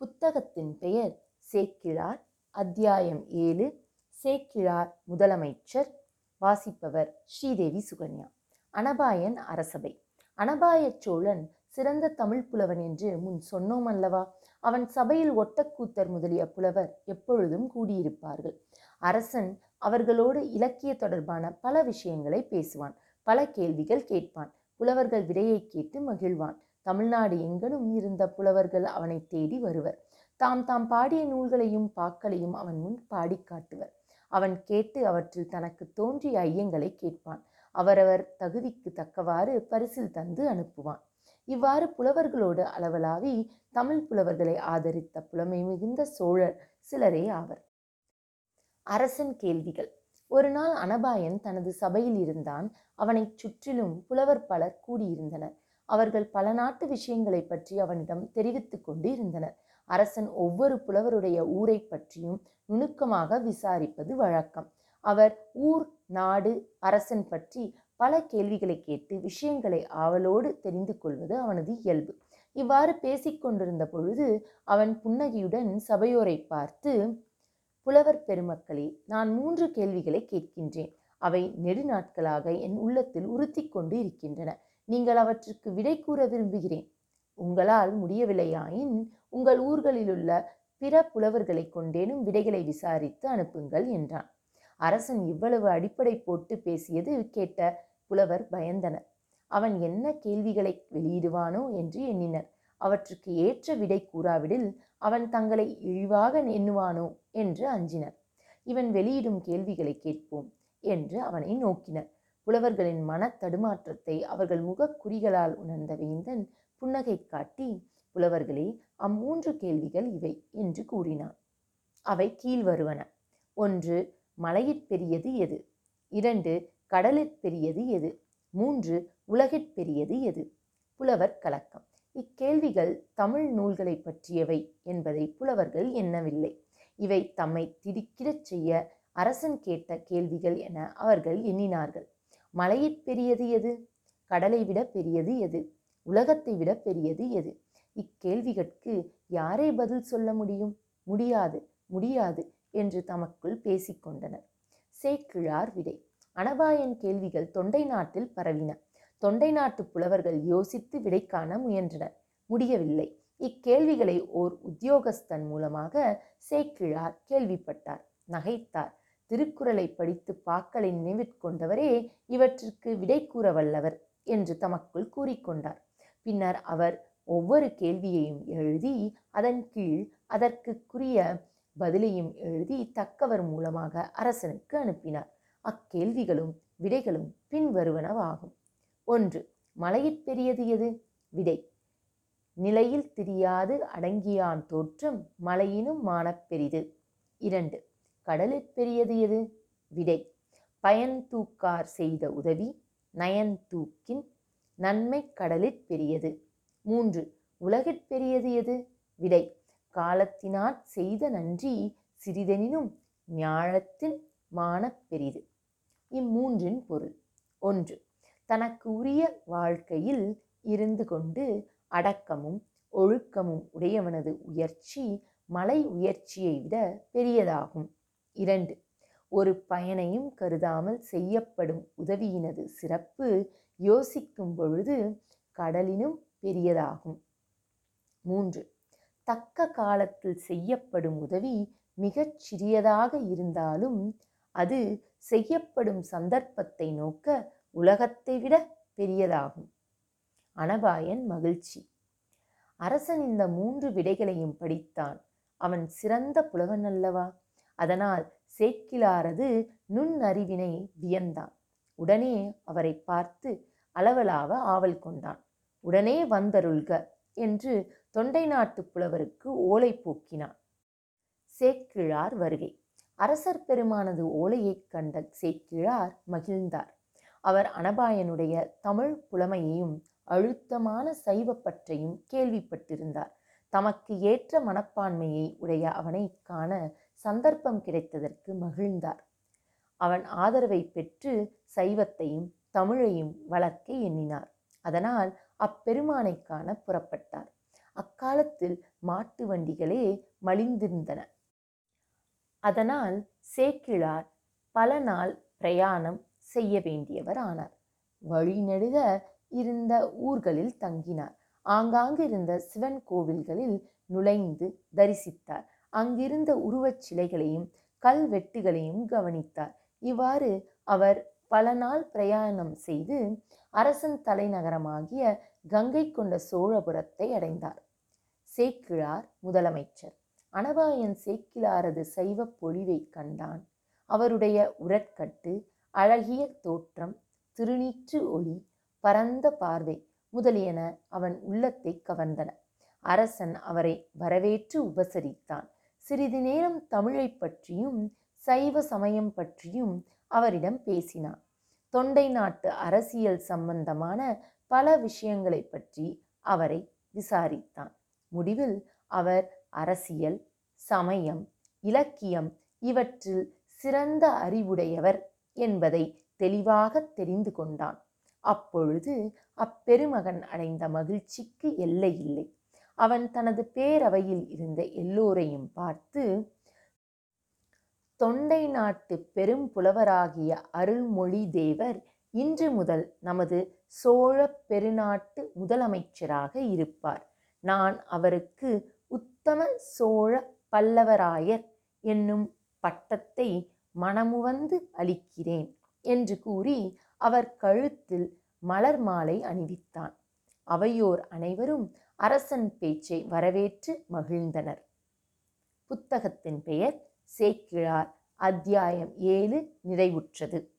புத்தகத்தின் பெயர் சேக்கிழார் அத்தியாயம் ஏழு சேக்கிழார் முதலமைச்சர் வாசிப்பவர் ஸ்ரீதேவி சுகன்யா அனபாயன் அரசபை அனபாயச் சோழன் சிறந்த தமிழ் புலவன் என்று முன் சொன்னோம் அல்லவா அவன் சபையில் ஒட்டக்கூத்தர் முதலிய புலவர் எப்பொழுதும் கூடியிருப்பார்கள் அரசன் அவர்களோடு இலக்கிய தொடர்பான பல விஷயங்களை பேசுவான் பல கேள்விகள் கேட்பான் புலவர்கள் விடையை கேட்டு மகிழ்வான் தமிழ்நாடு எங்கனும் இருந்த புலவர்கள் அவனை தேடி வருவர் தாம் தாம் பாடிய நூல்களையும் பாக்களையும் அவன் முன் பாடி காட்டுவர் அவன் கேட்டு அவற்றில் தனக்கு தோன்றிய ஐயங்களை கேட்பான் அவரவர் தகுதிக்கு தக்கவாறு பரிசில் தந்து அனுப்புவான் இவ்வாறு புலவர்களோடு அளவலாவி தமிழ் புலவர்களை ஆதரித்த புலமை மிகுந்த சோழர் சிலரே ஆவர் அரசன் கேள்விகள் ஒரு நாள் அனபாயன் தனது சபையில் இருந்தான் அவனைச் சுற்றிலும் புலவர் பலர் கூடியிருந்தனர் அவர்கள் பல நாட்டு விஷயங்களை பற்றி அவனிடம் தெரிவித்துக் கொண்டு இருந்தனர் அரசன் ஒவ்வொரு புலவருடைய ஊரை பற்றியும் நுணுக்கமாக விசாரிப்பது வழக்கம் அவர் ஊர் நாடு அரசன் பற்றி பல கேள்விகளை கேட்டு விஷயங்களை ஆவலோடு தெரிந்து கொள்வது அவனது இயல்பு இவ்வாறு பேசிக்கொண்டிருந்த பொழுது அவன் புன்னகையுடன் சபையோரை பார்த்து புலவர் பெருமக்களே நான் மூன்று கேள்விகளை கேட்கின்றேன் அவை நெடுநாட்களாக என் உள்ளத்தில் உறுத்தி கொண்டு இருக்கின்றன நீங்கள் அவற்றுக்கு விடை கூற விரும்புகிறேன் உங்களால் முடியவில்லையாயின் உங்கள் ஊர்களிலுள்ள பிற புலவர்களை கொண்டேனும் விடைகளை விசாரித்து அனுப்புங்கள் என்றான் அரசன் இவ்வளவு அடிப்படை போட்டு பேசியது கேட்ட புலவர் பயந்தனர் அவன் என்ன கேள்விகளை வெளியிடுவானோ என்று எண்ணினர் அவற்றுக்கு ஏற்ற விடை கூறாவிடில் அவன் தங்களை இழிவாக எண்ணுவானோ என்று அஞ்சினர் இவன் வெளியிடும் கேள்விகளை கேட்போம் என்று அவனை நோக்கினர் புலவர்களின் மன தடுமாற்றத்தை அவர்கள் முகக்குறிகளால் உணர்ந்த வேந்தன் புன்னகை காட்டி புலவர்களே அம்மூன்று கேள்விகள் இவை என்று கூறினான் அவை கீழ் வருவன ஒன்று மலையிற் பெரியது எது இரண்டு கடலிற் பெரியது எது மூன்று உலகிற் பெரியது எது புலவர் கலக்கம் இக்கேள்விகள் தமிழ் நூல்களை பற்றியவை என்பதை புலவர்கள் எண்ணவில்லை இவை தம்மை திடுக்கிடச் செய்ய அரசன் கேட்ட கேள்விகள் என அவர்கள் எண்ணினார்கள் மலையிற் பெரியது எது கடலை விட பெரியது எது உலகத்தை விட பெரியது எது இக்கேள்விகளுக்கு யாரை பதில் சொல்ல முடியும் முடியாது முடியாது என்று தமக்குள் பேசிக்கொண்டனர் சேக்கிழார் விடை அனபாயன் கேள்விகள் தொண்டை நாட்டில் பரவின தொண்டை நாட்டு புலவர்கள் யோசித்து விடை காண முயன்றனர் முடியவில்லை இக்கேள்விகளை ஓர் உத்தியோகஸ்தன் மூலமாக சேக்கிழார் கேள்விப்பட்டார் நகைத்தார் திருக்குறளை படித்து பாக்களை நினைவிற்கொண்டவரே இவற்றிற்கு விடை கூற வல்லவர் என்று தமக்குள் கூறிக்கொண்டார் பின்னர் அவர் ஒவ்வொரு கேள்வியையும் எழுதி அதன் கீழ் அதற்குரிய பதிலையும் எழுதி தக்கவர் மூலமாக அரசனுக்கு அனுப்பினார் அக்கேள்விகளும் விடைகளும் பின்வருவனவாகும் ஒன்று மலையிற் பெரியது எது விடை நிலையில் திரியாது அடங்கியான் தோற்றம் மலையினும் மானப் பெரிது இரண்டு கடலிற் பெரியது எது விடை பயன் தூக்கார் செய்த உதவி நயன் தூக்கின் நன்மை கடலிற் பெரியது மூன்று உலகிற் பெரியது எது விடை காலத்தினாற் செய்த நன்றி சிறிதெனினும் ஞாழத்தின் மானப் பெரிது இம்மூன்றின் பொருள் ஒன்று தனக்கு உரிய வாழ்க்கையில் இருந்து கொண்டு அடக்கமும் ஒழுக்கமும் உடையவனது உயர்ச்சி மலை உயர்ச்சியை விட பெரியதாகும் இரண்டு ஒரு பயனையும் கருதாமல் செய்யப்படும் உதவியினது சிறப்பு யோசிக்கும் பொழுது கடலினும் பெரியதாகும் மூன்று தக்க காலத்தில் செய்யப்படும் உதவி மிகச் சிறியதாக இருந்தாலும் அது செய்யப்படும் சந்தர்ப்பத்தை நோக்க உலகத்தை விட பெரியதாகும் அனபாயன் மகிழ்ச்சி அரசன் இந்த மூன்று விடைகளையும் படித்தான் அவன் சிறந்த புலவன் அல்லவா அதனால் சேக்கிலாரது நுண்ணறிவினை வியந்தான் உடனே அவரை பார்த்து அளவலாவ ஆவல் கொண்டான் உடனே வந்தருள்க என்று தொண்டை நாட்டு புலவருக்கு ஓலை போக்கினான் சேக்கிழார் வருகை அரசர் பெருமானது ஓலையைக் கண்ட சேக்கிழார் மகிழ்ந்தார் அவர் அனபாயனுடைய தமிழ் புலமையையும் அழுத்தமான சைவப்பற்றையும் கேள்விப்பட்டிருந்தார் தமக்கு ஏற்ற மனப்பான்மையை உடைய அவனை காண சந்தர்ப்பம் கிடைத்ததற்கு மகிழ்ந்தார் அவன் ஆதரவை பெற்று சைவத்தையும் தமிழையும் வளர்க்க எண்ணினார் அதனால் அப்பெருமானை காண புறப்பட்டார் அக்காலத்தில் மாட்டு வண்டிகளே மலிந்திருந்தன அதனால் சேக்கிழார் பல நாள் பிரயாணம் செய்ய வேண்டியவர் ஆனார் வழிநெடுக இருந்த ஊர்களில் தங்கினார் ஆங்காங்கு இருந்த சிவன் கோவில்களில் நுழைந்து தரிசித்தார் அங்கிருந்த உருவச் சிலைகளையும் கல்வெட்டுகளையும் கவனித்தார் இவ்வாறு அவர் பல நாள் பிரயாணம் செய்து அரசன் தலைநகரமாகிய கங்கை கொண்ட சோழபுரத்தை அடைந்தார் சேக்கிழார் முதலமைச்சர் அனபாயன் சேக்கிழாரது சைவ பொழிவை கண்டான் அவருடைய உரற்கட்டு அழகிய தோற்றம் திருநீற்று ஒளி பரந்த பார்வை முதலியன அவன் உள்ளத்தை கவர்ந்தன அரசன் அவரை வரவேற்று உபசரித்தான் சிறிது நேரம் தமிழை பற்றியும் சைவ சமயம் பற்றியும் அவரிடம் பேசினான் தொண்டை நாட்டு அரசியல் சம்பந்தமான பல விஷயங்களை பற்றி அவரை விசாரித்தான் முடிவில் அவர் அரசியல் சமயம் இலக்கியம் இவற்றில் சிறந்த அறிவுடையவர் என்பதை தெளிவாக தெரிந்து கொண்டான் அப்பொழுது அப்பெருமகன் அடைந்த மகிழ்ச்சிக்கு எல்லையில்லை அவன் தனது பேரவையில் இருந்த எல்லோரையும் பார்த்து தொண்டை நாட்டு பெரும் புலவராகிய அருள்மொழி தேவர் இன்று முதல் நமது சோழ பெருநாட்டு முதலமைச்சராக இருப்பார் நான் அவருக்கு உத்தம சோழ பல்லவராயர் என்னும் பட்டத்தை மனமுவந்து அளிக்கிறேன் என்று கூறி அவர் கழுத்தில் மலர் மாலை அணிவித்தான் அவையோர் அனைவரும் அரசன் பேச்சை வரவேற்று மகிழ்ந்தனர் புத்தகத்தின் பெயர் சேக்கிழார் அத்தியாயம் ஏழு நிறைவுற்றது